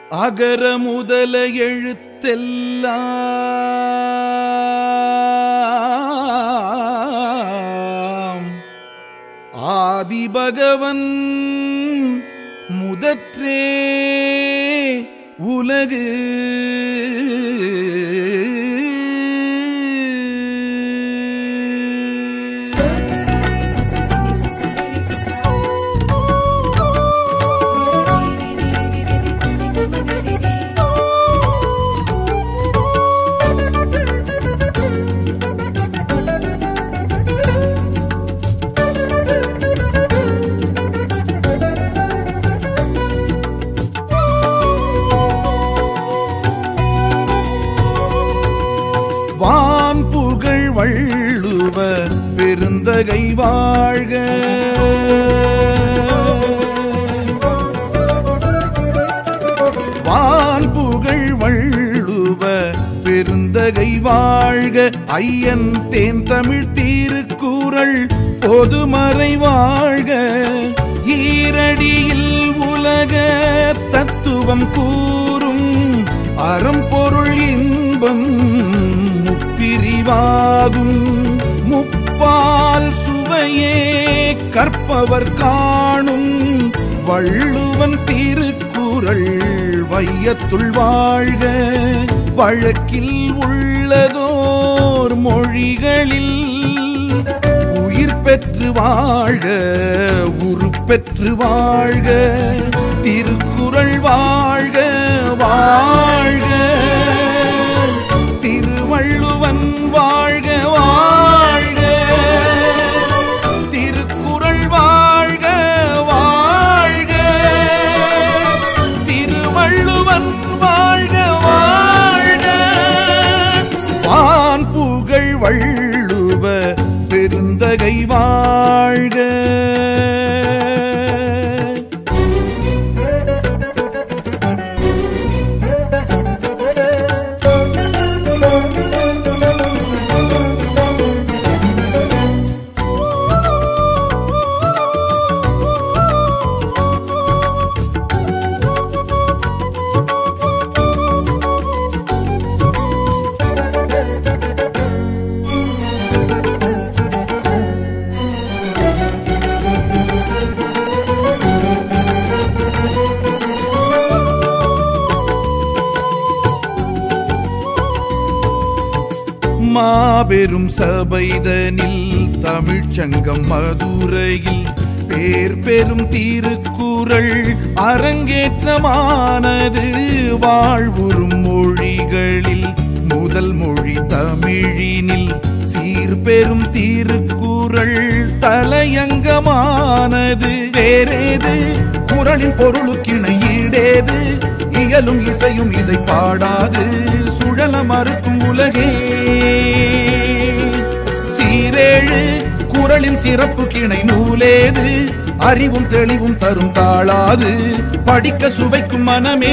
அகர முதல எழுத்தெல்லாம் ஆதிபகவன் முதற்றே உலகு வான் புகழ் வள்ளுவ பெருந்தகை வாழ்க வான் புகழ் வள்ளுவ பெருந்தகை வாழ்க ஐயன் தேன் தமிழ் தீருக்குறள் பொதுமறை வாழ்க ஈரடியில் உலக தத்துவம் கூறும் அறம்பொருள் இன்பம் முப்பிரிவாகும் முப்பால் சுவையே கற்பவர் காணும் வள்ளுவன் திருக்குறள் வையத்துள் வாழ்க வழக்கில் உள்ளதோர் மொழிகளில் உயிர் பெற்று வாழ்க உருப்பெற்று வாழ்க திருக்குறள் வாழ்க வாழ்க திருவள்ளுவன் வாழ்க வாழ்க திருக்குறள் வாழ்க வாழ்க திருவள்ளுவன் வாழ்க வாழ்க வான் புகழ் வள்ளுவ பெருந்தகை வாழ்க மாபெரும் சபைதனில் தமிழ்ச்சங்கம் மதுரையில் பேர் பெரும் திருக்குறள் அரங்கேற்றமானது வாழ்வுறும் மொழிகளில் முதல் மொழி தமிழினில் சீர்பெரும் திருக்குறள் தலையங்கமானது வேறேது குறளின் பொருளுக்கிணை ஈடேது இயலும் இசையும் இதை பாடாது சுழல மறுக்கும் உலகே சீரேழு குறளின் சிறப்பு கிணை நூலேது அறிவும் தெளிவும் தரும் தாளாது படிக்க சுவைக்கும் மனமே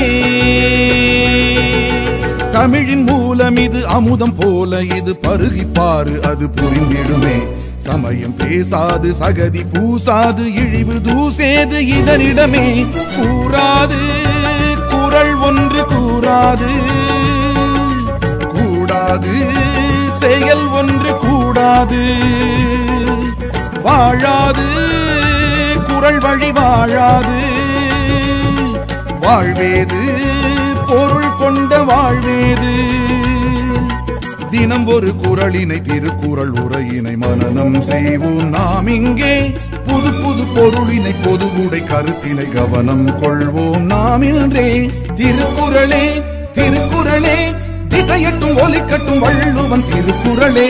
தமிழின் மூலம் இது அமுதம் போல இது பருகிப்பாரு அது புரிந்திடுமே சமயம் பேசாது சகதி பூசாது இழிவு தூசேது இதனிடமே கூறாது குரல் ஒன்று கூறாது கூடாது செயல் ஒன்று கூடாது வாழாது குரல் வழி வாழாது வாழ்வேது பொருள் கொண்ட வாழ்வேது தினம் ஒரு குரலினை திருக்குறள் உரையினை மனனம் செய்வோம் நாம் இங்கே புது புது பொருளினை பொதுவுடை கருத்தினை கவனம் கொள்வோம் நாம் இன்றே திருக்குறளே திருக்குறளே திசையட்டும் ஒலிக்கட்டும் வள்ளுவன் திருக்குறளே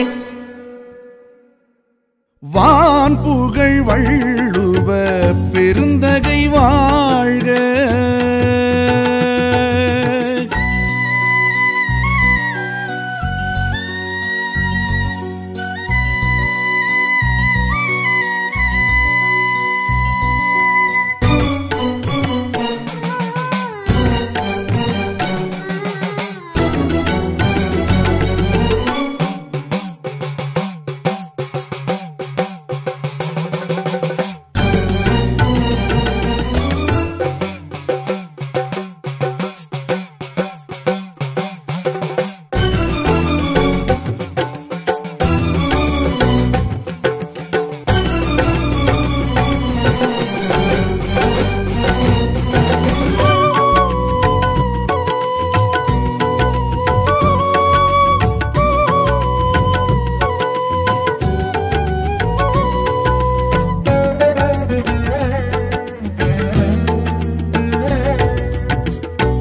வான் புகழ் வள்ளுவ பெருந்தகை வாழ்க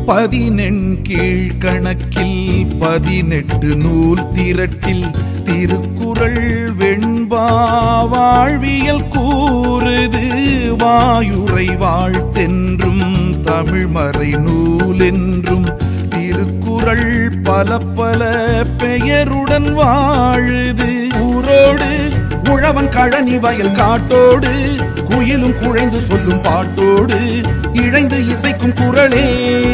பதினெண் கீழ்கணக்கில் பதினெட்டு நூல் திரட்டில் திருக்குறள் வெண்பா வாழ்வியல் கூறுது வாயுரை வாழ்த்தென்றும் தமிழ்மறை நூலென்றும் திருக்குறள் பல பல பெயருடன் வாழுது ஊரோடு உழவன் கழனி வயல் காட்டோடு குயிலும் குழைந்து சொல்லும் பாட்டோடு இழைந்து இசைக்கும் குரலே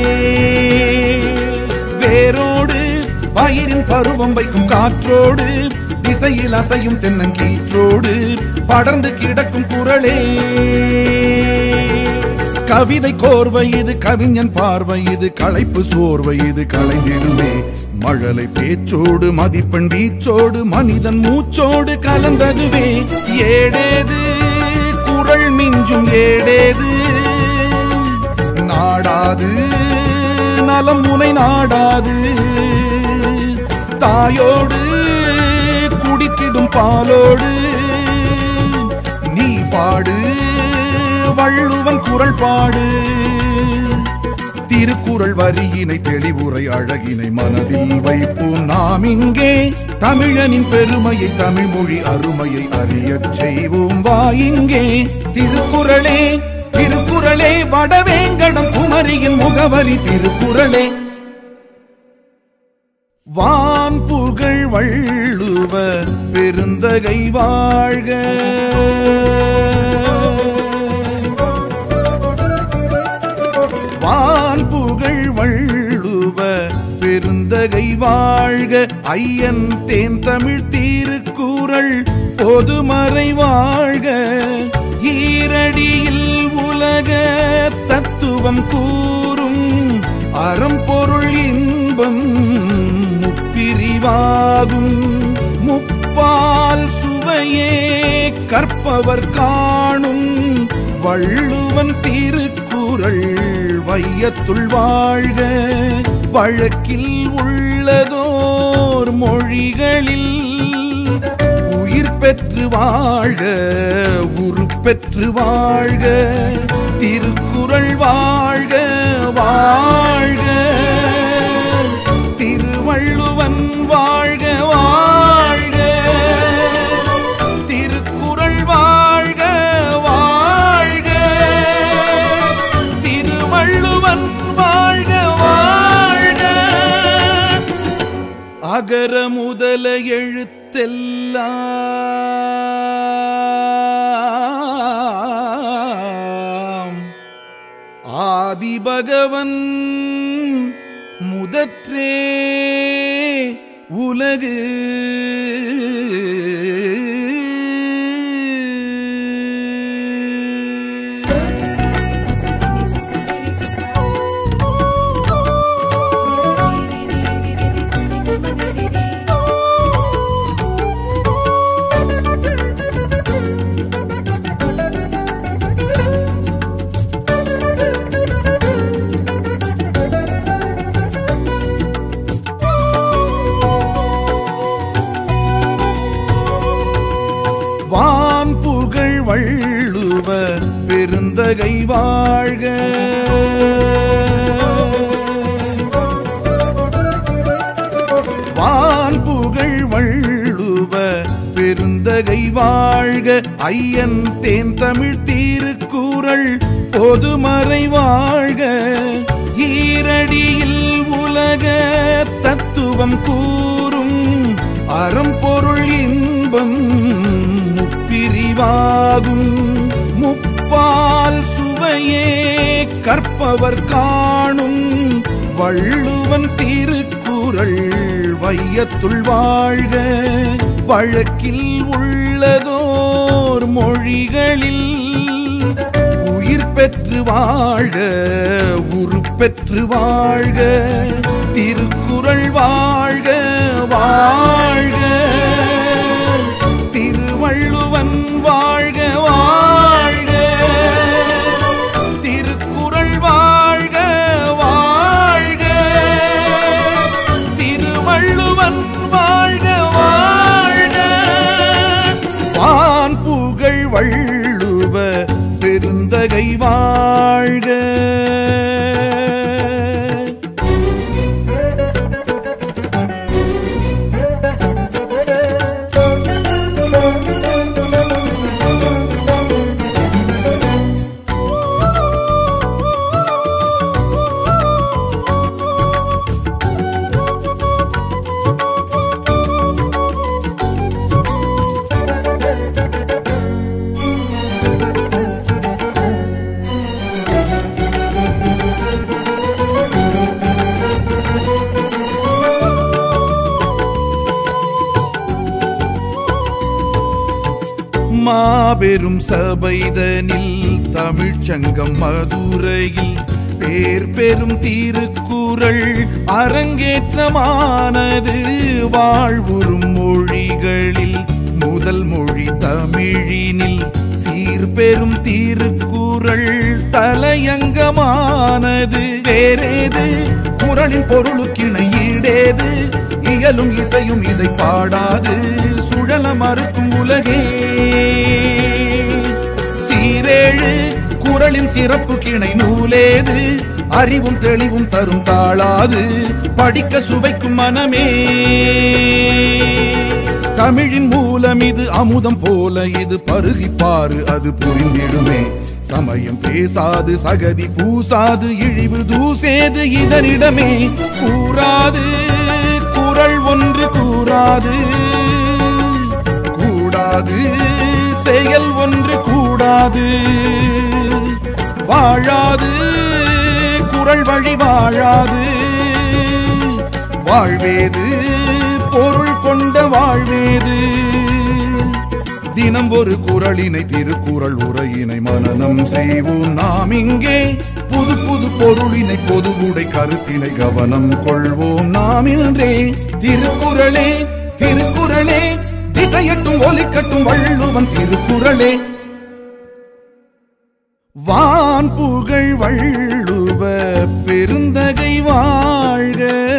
வேரோடு பயிரின் பருவம் வைக்கும் காற்றோடு திசையில் அசையும் தென்னங்கீற்றோடு படர்ந்து கிடக்கும் குரலே கவிதை கோர்வை இது கவிஞன் பார்வை இது களைப்பு சோர்வை இது கலைந்திடுமே மழலை பேச்சோடு மதிப்பெண் வீச்சோடு மனிதன் மூச்சோடு கலந்ததுவே ஏடேது குரல் மிஞ்சும் ஏடேது நாடாது நலம் முனை நாடாது தாயோடு குடித்திடும் பாலோடு நீ பாடு வள்ளுவன் குரல் பாடு திருக்குறள் வரியினை தெளிவுரை அழகினை மனதில் வைப்போம் நாம் இங்கே தமிழனின் பெருமையை தமிழ் மொழி அருமையை அறியச் செய்வோம் வா இங்கே திருக்குறளே திருக்குறளே வடவேங்கடம் குமரியின் முகவரி திருக்குறளே வான் புகழ் வள்ளுவ பெருந்தகை வாழ்க வான் புகழ் வள்ளுவ பெருந்தகை வாழ்க ஐயன் தேன் தமிழ் தீருக்குறள் பொதுமறை வாழ்க ஈரடியில் உலக தத்துவம் கூறும் அறம்பொருள் இன்பம் முப்பிரிவாகும் முப்பால் சுவையே கற்பவர் காணும் வள்ளுவன் திருக்குறள் வையத்துள் வாழ்க வழக்கில் உள்ளதோர் மொழிகளில் உயிர் பெற்று வாழ்க உருப்பெற்று வாழ்க திருக்குறள் வாழ்க வாழ்க திருவள்ளுவன் வாழ்க வாழ்க திருக்குறள் வாழ்க வாழ்க திருவள்ளுவன் வாழ்க வாழ்க அகர முதல எழுத்தெல்லாம் ஆதிபகவன் முதற்றே உலகு வான் புகழ் வள்ளுவ பெருந்தகை வாழ்க வான் புகழ் வள்ளுவ பெருந்தகை வாழ்க ஐயன் தேன் தமிழ் தீருக்குறள் பொதுமறை வாழ்க ஈரடியில் உலக தத்துவம் கூறும் அறம்பொருள் இன்பம் முப்பிரிவாகும் முப்பால் சுவையே கற்பவர் காணும் வள்ளுவன் திருக்குறள் வையத்துள் வாழ்க வழக்கில் உள்ளதோர் மொழிகளில் உயிர் பெற்று வாழ்க உருப்பெற்று வாழ்க திருக்குறள் வாழ்க வாழ்க திருவள்ளுவன் வாழ்க வாழ்க திருக்குறள் வாழ்க வாழ்க திருவள்ளுவன் வாழ்க வாழ்க வான் புகழ் வள்ளுவ பெருந்தகை வாழ்க மாபெரும் சபைதனில் தமிழ்ச்சங்கம் மதுரையில் பேர் பெரும் திருக்குறள் அரங்கேற்றமானது வாழ்வுறும் மொழிகளில் முதல் மொழி தமிழினில் சீர்பெரும் திருக்குறள் தலையங்கமானது வேறேது குரலின் பொருளுக்கிணை ஈடேது இயலும் இசையும் இதை பாடாது சுழல மறுக்கும் உலகே சீரேழு குரலின் சிறப்பு கிணை நூலேது அறிவும் தெளிவும் தரும் தாளாது படிக்க சுவைக்கும் மனமே தமிழின் மூலம் இது அமுதம் போல இது பருகிப்பாரு அது புரிந்திடுமே சமயம் பேசாது சகதி பூசாது இழிவு தூசேது இதனிடமே கூறாது குரல் ஒன்று கூறாது கூடாது செயல் ஒன்று கூடாது வாழாது குரல் வழி வாழாது வாழ்வேது பொருள் கொண்ட வாழ்வேது தினம் ஒரு குரலினை திருக்குறள் உரையினை மனனம் செய்வோம் நாம் இங்கே புது புது பொருளினை பொதுவுடை கருத்தினை கவனம் கொள்வோம் நாம் இன்றே திருக்குறளே திருக்குறளே திசையட்டும் ஒலிக்கட்டும் வள்ளுவன் திருக்குறளே வான் புகழ் வள்ளுவ பெருந்தகை வாழ்க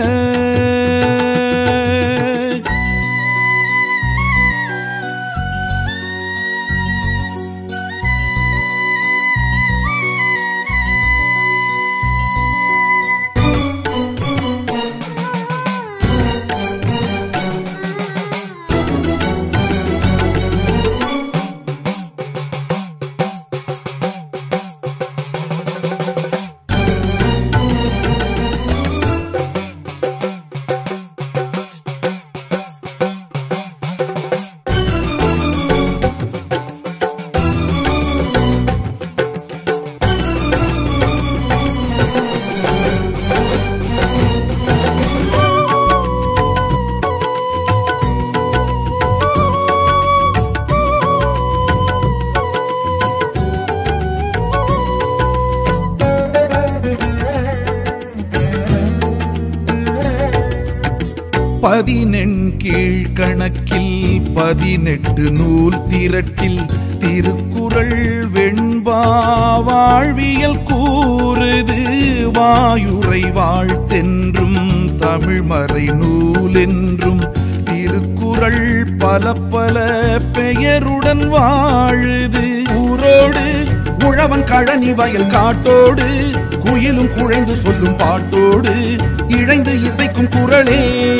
பதினெண் கீழ்கணக்கில் பதினெட்டு நூல் திரட்டில் திருக்குறள் வெண்பா வாழ்வியல் கூறுது வாயுரை வாழ்த்தென்றும் தமிழ்மறை நூலென்றும் திருக்குறள் பல பல பெயருடன் வாழுது ஊரோடு உழவன் கழனி வயல் காட்டோடு குயிலும் குழைந்து சொல்லும் பாட்டோடு இழைந்து இசைக்கும் குரலே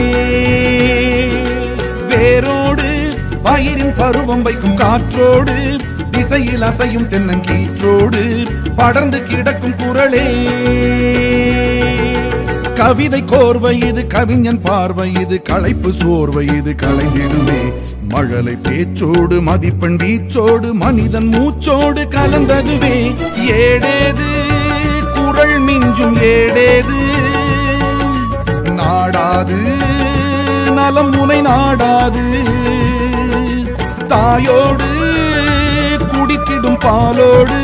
வேரோடு பயிரின் பருவம் வைக்கும் காற்றோடு திசையில் அசையும் தென்னங்கீற்றோடு படர்ந்து கிடக்கும் குரலே கவிதை கோர்வை இது கவிஞன் பார்வை இது களைப்பு சோர்வை இது களைந்திடுமே மழலை பேச்சோடு மதிப்பெண் வீச்சோடு மனிதன் மூச்சோடு கலந்ததுவே ஏடேது குரல் மிஞ்சும் ஏடேது நாடாது நலம் முனை நாடாது தாயோடு குடித்திடும் பாலோடு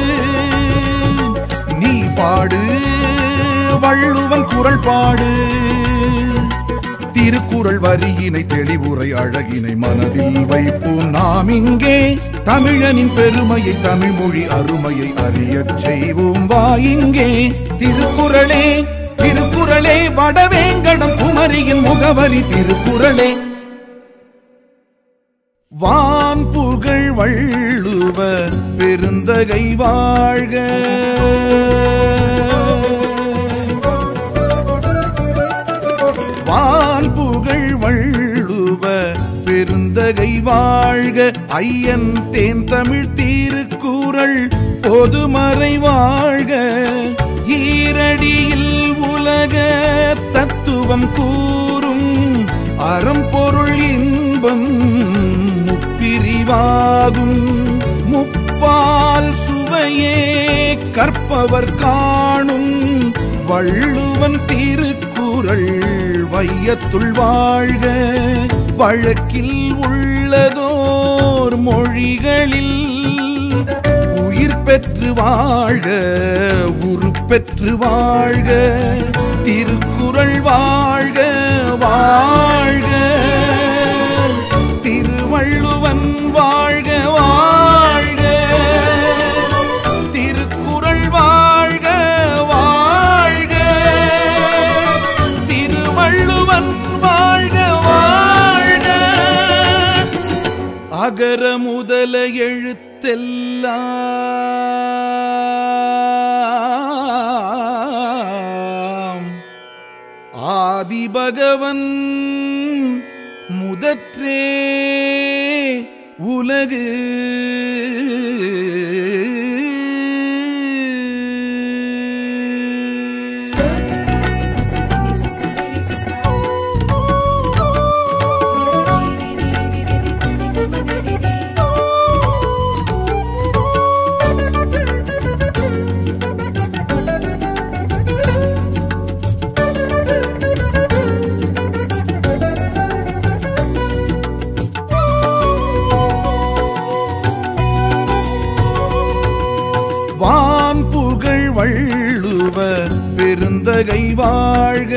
நீ பாடு வள்ளுவன் குரல் பாடு திருக்குறள் வரியினை தெளிவுரை அழகினை மனதில் வைப்போம் நாம் இங்கே தமிழனின் பெருமையை தமிழ் மொழி அருமையை அறியச் செய்வோம் வா இங்கே திருக்குறளே திருக்குறளே வடவேங்கடம் குமரியின் முகவரி திருக்குறளே வான் புகழ் வள்ளுவ பெருந்தகை வாழ்க வான் புகழ் வள்ளுவ பெருந்தகை வாழ்க ஐயன் தேன் தமிழ் தீருக்குறள் பொதுமறை வாழ்க ஈரடியில் உலக தத்துவம் கூறும் அறம்பொருள் இன்பம் முப்பிரிவாகும் முப்பால் சுவையே கற்பவர் காணும் வள்ளுவன் திருக்குறள் திருக்குறள் வையத்துள் வாழ்க வழக்கில் உள்ளதோர் மொழிகளில் உயிர் பெற்று வாழ்க உருப்பெற்று வாழ்க திருக்குறள் வாழ்க வாழ்க திருவள்ளுவன் வாழ்க வாழ்க திருக்குறள் வாழ்க வாழ்க திருவள்ளுவன் வாழ்க வாழ்க அகர முதல எழுத்தெல்லாம் ஆதிபகவன் முதற்றே உலகு வான் புகழ் வள்ளுவ பெருந்தகை வாழ்க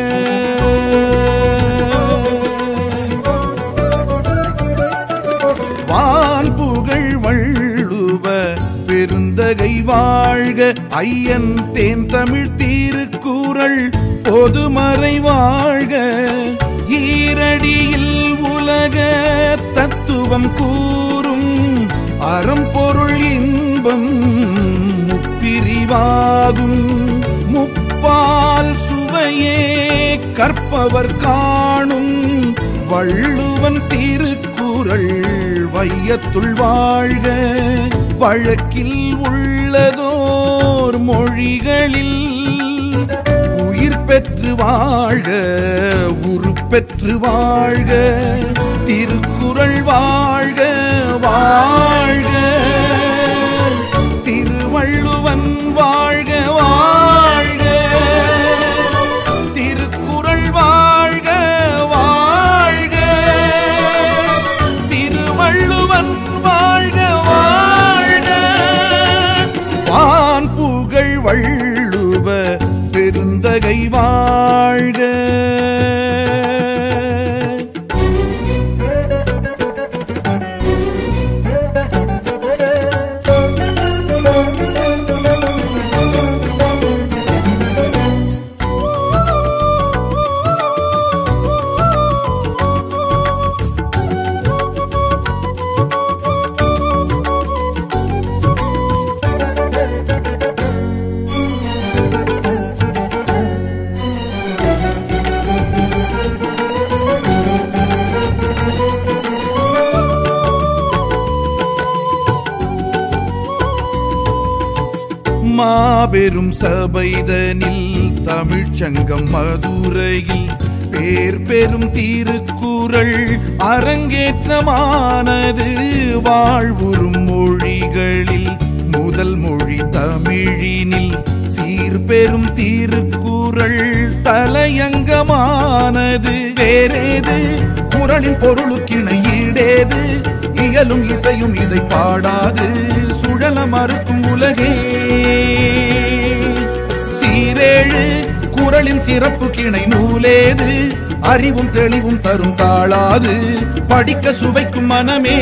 வான் புகழ் வள்ளுவ பெருந்தகை வாழ்க ஐயன் தேன் தமிழ் தீருக்குறள் பொதுமறை வாழ்க ஈரடியில் உலக தத்துவம் கூறும் அறம்பொருள் இன்பம் முப்பிரிவாகும் முப்பால் சுவையே கற்பவர் காணும் வள்ளுவன் திருக்குறள் வையத்துள் வாழ்க வழக்கில் உள்ளதோர் மொழிகளில் உயிர் பெற்று வாழ்க உருப்பெற்று வாழ்க திருக்குறள் வாழ்க வாழ்க திருவள்ளுவன் வாழ்க வாழ்க திருக்குறள் வாழ்க வாழ்க திருவள்ளுவன் வாழ்க வாழ்க வான் புகழ் வள்ளுவ பெருந்தகை வாழ்க மாபெரும் சபைதனில் தமிழ்ச்சங்கம் மதுரையில் பேர் பெரும் திருக்குறள் அரங்கேற்றமானது வாழ்வுறும் மொழிகளில் முதல் மொழி தமிழினில் சீர்பெரும் திருக்குறள் தலையங்கமானது வேறேது குரலின் பொருளுக்கிணை ஈடேது இயலும் இசையும் இதை பாடாது சுழல மறுக்கும் உலகே சீரேழு குரலின் சிறப்பு கிணை நூலேது அறிவும் தெளிவும் தரும் தாளாது படிக்க சுவைக்கும் மனமே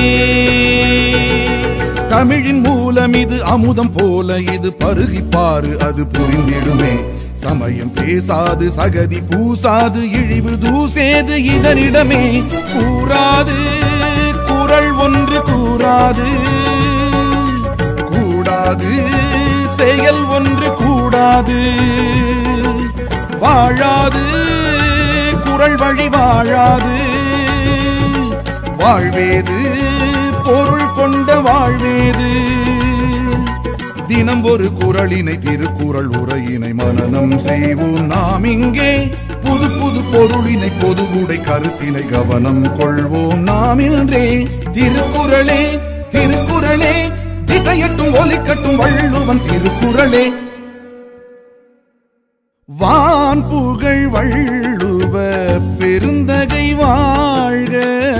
தமிழின் மூலம் இது அமுதம் போல இது பருகிப்பாரு அது புரிந்திடுமே சமயம் பேசாது சகதி பூசாது இழிவு தூசேது இதனிடமே கூறாது குரல் ஒன்று கூறாது கூடாது செயல் ஒன்று கூடாது வாழாது குரல் வழி வாழாது வாழ்வேது பொருள் கொண்ட வாழ்வேது தினம் ஒரு குரலினை திருக்குறள் உரையினை மனனம் செய்வோம் நாம் இங்கே புது புது பொருளினை பொதுவுடை கருத்தினை கவனம் கொள்வோம் நாம் இன்றே திருக்குறளே திருக்குறளே திசையட்டும் ஒலிக்கட்டும் வள்ளுவன் திருக்குறளே வான் புகழ் வள்ளுவ பெருந்தகை வாழ்க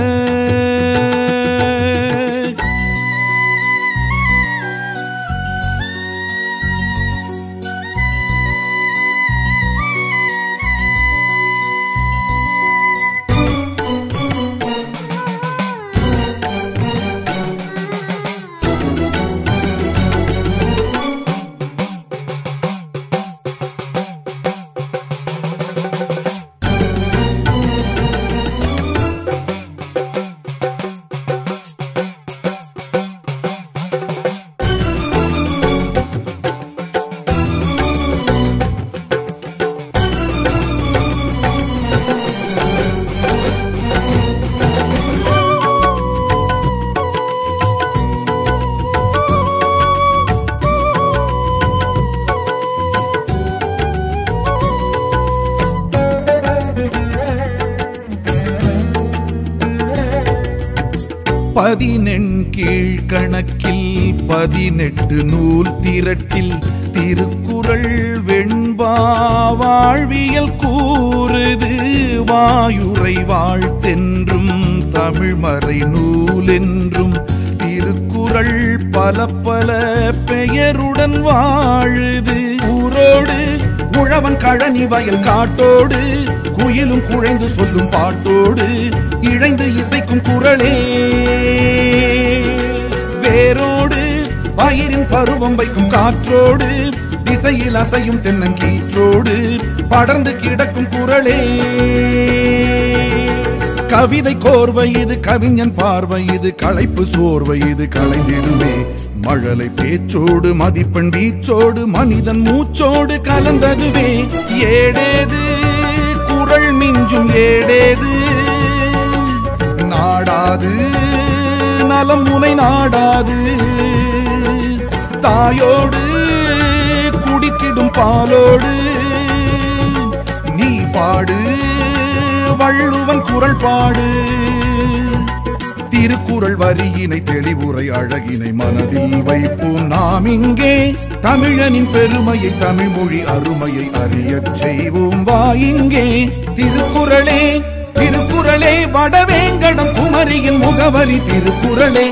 பதினெண் கீழ்கணக்கில் பதினெட்டு நூல் திரட்டில் திருக்குறள் வெண்பா வாழ்வியல் கூறுது வாயுரை வாழ்த்தென்றும் தமிழ்மறை நூலென்றும் திருக்குறள் பல பல பெயருடன் வாழுது ஊரோடு உழவன் கழனி வயல் காட்டோடு குயிலும் குழைந்து சொல்லும் பாட்டோடு இழைந்து இசைக்கும் குரலே வேரோடு பயிரின் பருவம் வைக்கும் காற்றோடு திசையில் அசையும் தென்னங்கீற்றோடு படர்ந்து கிடக்கும் குரலே கவிதை கோர்வை இது கவிஞன் பார்வை இது களைப்பு சோர்வை இது கலைந்திடுமே மழலை பேச்சோடு மதிப்பெண் வீச்சோடு மனிதன் மூச்சோடு கலந்ததுவே ஏடேது குரல் மிஞ்சும் ஏடேது நாடாது நலம் முனை நாடாது தாயோடு குடிக்கிடும் பாலோடு நீ பாடு வள்ளுவன் குரல் பாடு திருக்குறள் வரியினை தெளிவுரை அழகினை மனதில் வைப்போம் நாம் இங்கே தமிழனின் பெருமையை தமிழ் மொழி அருமையை அறியச் செய்வோம் வா இங்கே திருக்குறளே திருக்குறளே வடவேங்கடம் குமரியின் முகவரி திருக்குறளே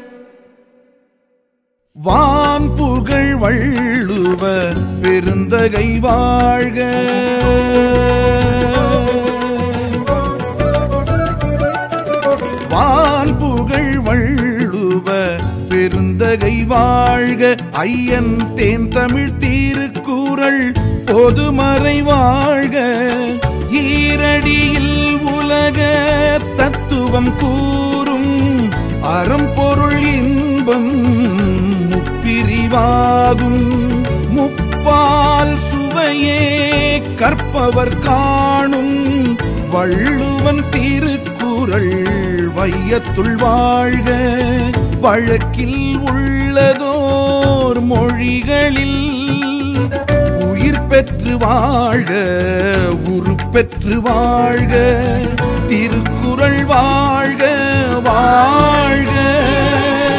வான் புகழ் வள்ளுவ பெருந்தகை வாழ்க வான் புகழ் வள்ளுவ பெருந்தகை வாழ்க ஐயன் தேன் தமிழ் தீருக்குறள் பொதுமறை வாழ்க ஈரடியில் உலக தத்துவம் கூறும் அறம்பொருள் இன்பம் முப்பிரிவாகும் முப்பால் சுவையே கற்பவர் காணும் வள்ளுவன் திருக்குறள் வையத்துள் வாழ்க வழக்கில் உள்ளதோர் மொழிகளில் உயிர் பெற்று வாழ்க உருப்பெற்று வாழ்க திருக்குறள் வாழ்க வாழ்க